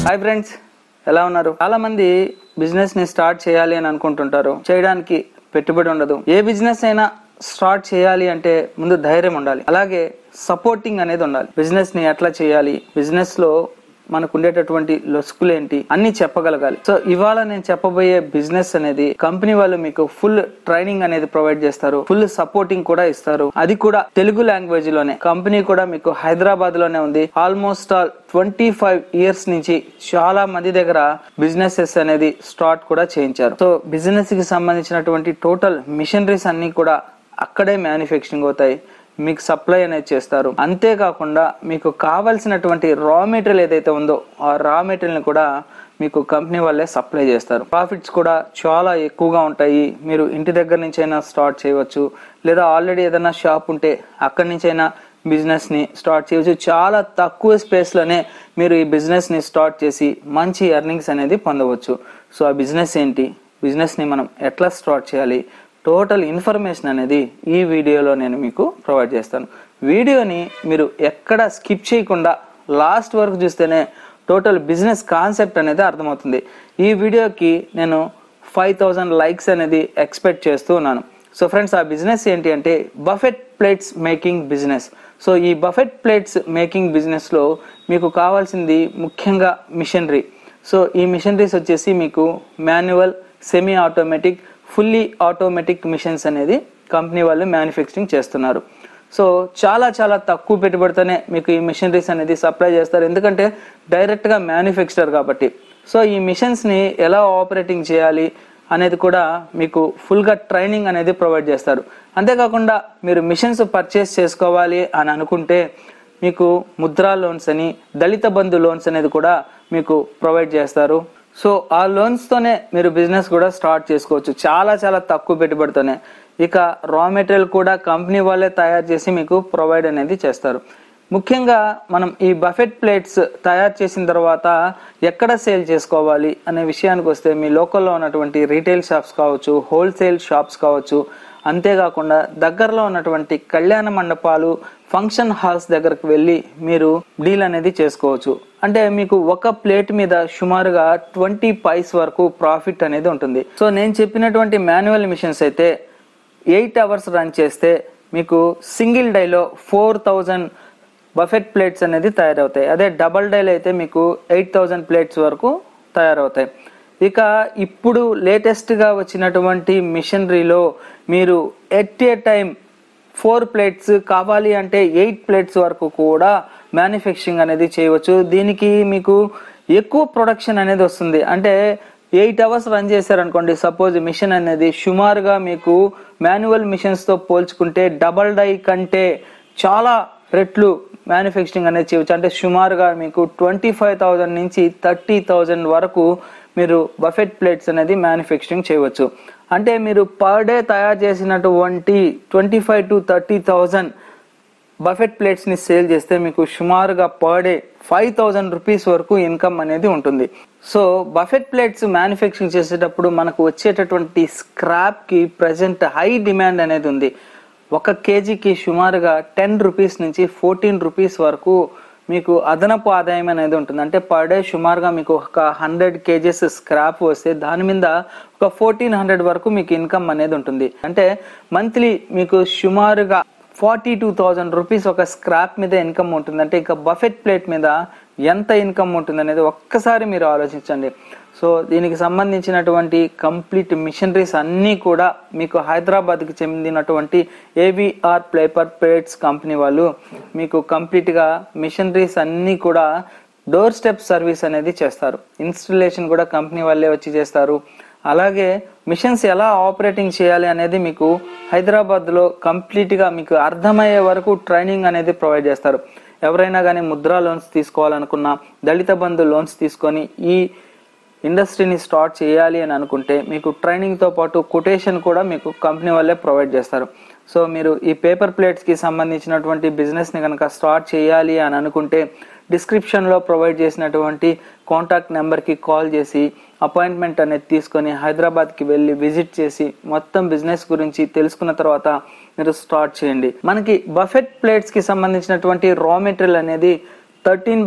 hi friends ఎలా ఉన్నారు చాలా మంది బిజినెస్ ని స్టార్ట్ చేయాలి అని అనుకుంటుంటారు చేయడానికి పెట్టుబడి ఉండదు ఏ బిజినెస్ అయినా స్టార్ట్ చేయాలి అంటే ముందు ధైర్యం ఉండాలి అలాగే సపోర్టింగ్ అనేది ఉండాలి బిజినెస్ ని ఎట్లా చేయాలి బిజినెస్ లో మనకు ఉండేటటువంటి లొసుకులు ఏంటి అన్ని చెప్పగలగాలి సో ఇవాళ నేను చెప్పబోయే బిజినెస్ అనేది కంపెనీ వాళ్ళు మీకు ఫుల్ ట్రైనింగ్ అనేది ప్రొవైడ్ చేస్తారు ఫుల్ సపోర్టింగ్ కూడా ఇస్తారు అది కూడా తెలుగు లాంగ్వేజ్ లోనే కంపెనీ కూడా మీకు హైదరాబాద్ లోనే ఉంది almost all twenty five years నుంచి చాలా మంది దగ్గర బిజినెసెస్ అనేది స్టార్ట్ కూడా చేయించారు సో బిజినెస్ కి సంబంధించినటువంటి టోటల్ మిషనరీస్ అన్ని కూడా అక్కడే మ్యానుఫ్యాక్చరింగ్ అవుతాయి మీకు సప్లై అనేది చేస్తారు అంతేకాకుండా మీకు కావాల్సినటువంటి రా మెటీరియల్ ఏదైతే ఉందో ఆ రా మెటీరియల్ కూడా మీకు కంపెనీ వాళ్ళే సప్లై చేస్తారు ప్రాఫిట్స్ కూడా చాలా ఎక్కువగా ఉంటాయి మీరు ఇంటి దగ్గర నుంచి అయినా స్టార్ట్ చేయవచ్చు లేదా ఆల్రెడీ ఏదైనా షాప్ ఉంటే అక్కడి నుంచి అయినా బిజినెస్ ని స్టార్ట్ చేయవచ్చు చాలా తక్కువ స్పేస్ లోనే మీరు ఈ బిజినెస్ ని స్టార్ట్ చేసి మంచి ఎర్నింగ్స్ అనేది పొందవచ్చు సో ఆ బిజినెస్ ఏంటి బిజినెస్ ని మనం ఎట్లా స్టార్ట్ చేయాలి టోటల్ ఇన్ఫర్మేషన్ అనేది ఈ వీడియోలో నేను మీకు ప్రొవైడ్ చేస్తాను వీడియోని మీరు ఎక్కడ స్కిప్ చేయకుండా లాస్ట్ వరకు చూస్తేనే టోటల్ బిజినెస్ కాన్సెప్ట్ అనేది అర్థమవుతుంది ఈ వీడియోకి నేను ఫైవ్ థౌజండ్ లైక్స్ అనేది ఎక్స్పెక్ట్ చేస్తూ ఉన్నాను సో ఫ్రెండ్స్ ఆ బిజినెస్ ఏంటి అంటే buffet plates making business so ఈ బఫెట్ ప్లేట్స్ మేకింగ్ బిజినెస్లో మీకు కావాల్సింది ముఖ్యంగా మిషనరీ సో ఈ మిషనరీస్ వచ్చేసి మీకు manual semi automatic fully automatic machines అనేది కంపెనీ వాళ్ళు మ్యానుఫ్యాక్చరింగ్ చేస్తున్నారు సో చాలా చాలా తక్కువ పెట్టుబడితోనే మీకు ఈ మిషనరీస్ అనేది సప్లై చేస్తారు ఎందుకంటే డైరెక్ట్గా మ్యానుఫ్యాక్చరర్ కాబట్టి సో ఈ మిషన్స్ని ఎలా ఆపరేటింగ్ చేయాలి అనేది కూడా మీకు ఫుల్గా ట్రైనింగ్ అనేది ప్రొవైడ్ చేస్తారు అంతేకాకుండా మీరు మిషన్స్ పర్చేస్ చేసుకోవాలి అని అనుకుంటే మీకు ముద్రా లోన్స్ అని దళిత బంధు లోన్స్ అనేది కూడా మీకు ప్రొవైడ్ చేస్తారు సో ఆ లోన్స్తోనే మీరు బిజినెస్ కూడా స్టార్ట్ చేసుకోవచ్చు చాలా చాలా తక్కువ పెట్టుబడితోనే ఇక రా మెటీరియల్ కూడా కంపెనీ వాళ్ళే తయారు చేసి మీకు ప్రొవైడ్ అనేది చేస్తారు ముఖ్యంగా మనం ఈ బఫెట్ ప్లేట్స్ తయారు చేసిన తర్వాత ఎక్కడ సేల్ చేసుకోవాలి అనే విషయానికి వస్తే మీ లోకల్లో ఉన్నటువంటి రీటైల్ షాప్స్ కావచ్చు హోల్సేల్ షాప్స్ కావచ్చు అంతేకాకుండా దగ్గరలో ఉన్నటువంటి కళ్యాణ మండపాలు ఫంక్షన్ హాల్స్ దగ్గరకు వెళ్ళి మీరు డీల్ అనేది చేసుకోవచ్చు అంటే మీకు ఒక ప్లేట్ మీద సుమారుగా ట్వంటీ పైస్ వరకు ప్రాఫిట్ అనేది ఉంటుంది సో నేను చెప్పినటువంటి మాన్యువల్ మిషన్స్ అయితే ఎయిట్ అవర్స్ రన్ చేస్తే మీకు సింగిల్ డైలో ఫోర్ థౌజండ్ బఫెట్ ప్లేట్స్ అనేది తయారవుతాయి అదే డబల్ డైల్ అయితే మీకు ఎయిట్ థౌజండ్ ప్లేట్స్ వరకు తయారవుతాయి ఇక ఇప్పుడు లేటెస్ట్గా వచ్చినటువంటి మిషనరీలో మీరు at a time four plates కావాలి అంటే ఎయిట్ ప్లేట్స్ వరకు కూడా మ్యానుఫ్యాక్చరింగ్ అనేది చేయవచ్చు దీనికి మీకు ఎక్కువ ప్రొడక్షన్ అనేది వస్తుంది అంటే ఎయిట్ అవర్స్ రన్ చేశారనుకోండి సపోజ్ మిషన్ అనేది సుమారుగా మీకు మాన్యువల్ మిషన్స్తో పోల్చుకుంటే డబల్ డై కంటే చాలా రెట్లు మ్యానుఫ్యాక్చరింగ్ అనేది చేయవచ్చు అంటే సుమారుగా మీకు ట్వంటీ ఫైవ్ థౌజండ్ నుంచి థర్టీ థౌజండ్ వరకు మీరు బఫెట్ ప్లేట్స్ అనేది మ్యానుఫ్యాక్చరింగ్ చేయవచ్చు అంటే మీరు పర్ డే తయారు చేసినటువంటి twenty five to thirty thousand buffet ప్లేట్స్ని సేల్ చేస్తే మీకు సుమారుగా per day five thousand rupees వరకు ఇన్కమ్ అనేది ఉంటుంది సో బఫెట్ ప్లేట్స్ మ్యానుఫ్యాక్చరింగ్ చేసేటప్పుడు మనకు వచ్చేటటువంటి స్క్రాప్కి ప్రజెంట్ హై డిమాండ్ అనేది ఉంది ఒక కేజీకి సుమారుగా టెన్ రూపీస్ నుంచి ఫోర్టీన్ రూపీస్ వరకు మీకు అదనపు ఆదాయం అనేది ఉంటుంది అంటే పర్ డే సుమారుగా మీకు ఒక హండ్రెడ్ కేజెస్ స్క్రాప్ వస్తే దాని మీద ఒక ఫోర్టీన్ హండ్రెడ్ వరకు మీకు ఇన్కమ్ అనేది ఉంటుంది అంటే మంత్లీ మీకు సుమారుగా ఫార్టీ టూ థౌజండ్ రూపీస్ ఒక స్క్రాప్ మీద ఇన్కమ్ ఉంటుంది అంటే ఇక బఫెట్ ప్లేట్ మీద ఎంత ఇన్కమ్ ఉంటుంది అనేది ఒక్కసారి మీరు ఆలోచించండి సో దీనికి సంబంధించినటువంటి కంప్లీట్ మిషనరీస్ అన్నీ కూడా మీకు హైదరాబాద్కి చెందినటువంటి ఏవిఆర్ ప్లేపర్ ప్లేట్స్ కంపెనీ వాళ్ళు మీకు కంప్లీట్గా మిషనరీస్ అన్నీ కూడా డోర్ స్టెప్ సర్వీస్ అనేది చేస్తారు ఇన్స్టలేషన్ కూడా కంపెనీ వాళ్ళే వచ్చి చేస్తారు అలాగే మిషన్స్ ఎలా ఆపరేటింగ్ చేయాలి అనేది మీకు హైదరాబాద్లో కంప్లీట్గా మీకు అర్థమయ్యే వరకు ట్రైనింగ్ అనేది ప్రొవైడ్ చేస్తారు ఎవరైనా కానీ ముద్రా లోన్స్ తీసుకోవాలనుకున్నా దళిత బంధు లోన్స్ తీసుకొని ఈ ఇండస్ట్రీని స్టార్ట్ చేయాలి అని అనుకుంటే మీకు ట్రైనింగ్తో పాటు కొటేషన్ కూడా మీకు కంపెనీ వాళ్ళే ప్రొవైడ్ చేస్తారు సో మీరు ఈ పేపర్ ప్లేట్స్కి సంబంధించినటువంటి బిజినెస్ని కనుక స్టార్ట్ చేయాలి అని అనుకుంటే డిస్క్రిప్షన్లో ప్రొవైడ్ చేసినటువంటి కాంటాక్ట్ నెంబర్కి కాల్ చేసి అపాయింట్మెంట్ అనేది తీసుకొని హైదరాబాద్కి వెళ్ళి విజిట్ చేసి మొత్తం బిజినెస్ గురించి తెలుసుకున్న తర్వాత మీరు స్టార్ట్ చేయండి మనకి బఫెట్ ప్లేట్స్కి సంబంధించినటువంటి రా మెటీరియల్ అనేది thirteen by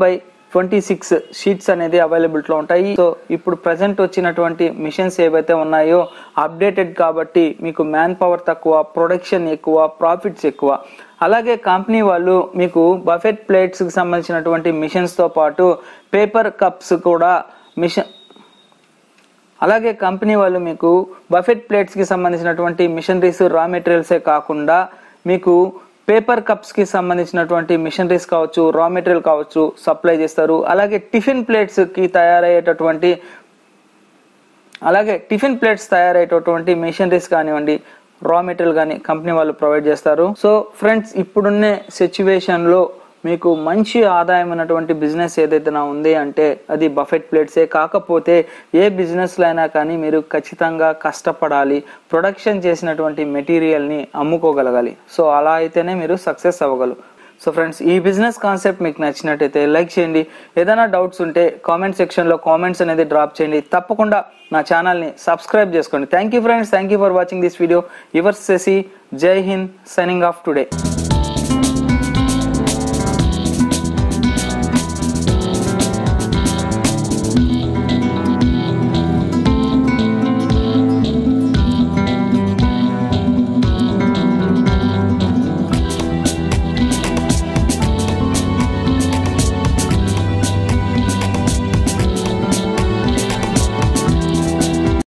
twenty six sheets అనేది అవైలబిలిటీలో ఉంటాయి సో ఇప్పుడు ప్రజెంట్ వచ్చినటువంటి మిషన్స్ ఏవైతే ఉన్నాయో అప్డేటెడ్ కాబట్టి మీకు మ్యాన్ పవర్ తక్కువ ప్రొడక్షన్ ఎక్కువ ప్రాఫిట్స్ ఎక్కువ అలాగే కంపెనీ వాళ్ళు మీకు బఫెట్ ప్లేట్స్కి సంబంధించినటువంటి మిషన్స్తో పాటు పేపర్ కప్స్ కూడా మిషన్ అలాగే కంపెనీ వాళ్ళు మీకు బఫెట్ ప్లేట్స్కి సంబంధించినటువంటి మిషనరీస్ రా మెటీరియల్సే కాకుండా మీకు పేపర్ కప్స్కి సంబంధించినటువంటి మిషనరీస్ కావచ్చు రా మెటీరియల్ కావచ్చు సప్లై చేస్తారు అలాగే టిఫిన్ ప్లేట్స్కి తయారయ్యేటటువంటి అలాగే టిఫిన్ ప్లేట్స్ తయారయ్యేటటువంటి మిషనరీస్ కానివ్వండి రా మెటీరియల్ కానీ కంపెనీ వాళ్ళు ప్రొవైడ్ చేస్తారు సో ఫ్రెండ్స్ ఇప్పుడున్న సిచ్యువేషన్లో మీకు మంచి ఆదాయం ఉన్నటువంటి బిజినెస్ ఏదైతే నా ఉంది అంటే అది బఫెట్ ప్లేట్సే కాకపోతే ఏ బిజినెస్లో అయినా కానీ మీరు ఖచ్చితంగా కష్టపడాలి ప్రొడక్షన్ చేసినటువంటి మెటీరియల్ని అమ్ముకోగలగాలి సో అలా అయితేనే మీరు సక్సెస్ అవ్వగలరు సో ఫ్రెండ్స్ ఈ బిజినెస్ కాన్సెప్ట్ మీకు నచ్చినట్టయితే లైక్ చేయండి ఏదైనా డౌట్స్ ఉంటే కామెంట్ సెక్షన్లో కామెంట్స్ అనేది డ్రాప్ చేయండి తప్పకుండా నా ఛానల్ని సబ్స్క్రైబ్ చేసుకోండి thank you friends thank you for watching this video your సెసి జై హింద్ సైనింగ్ ఆఫ్ టుడే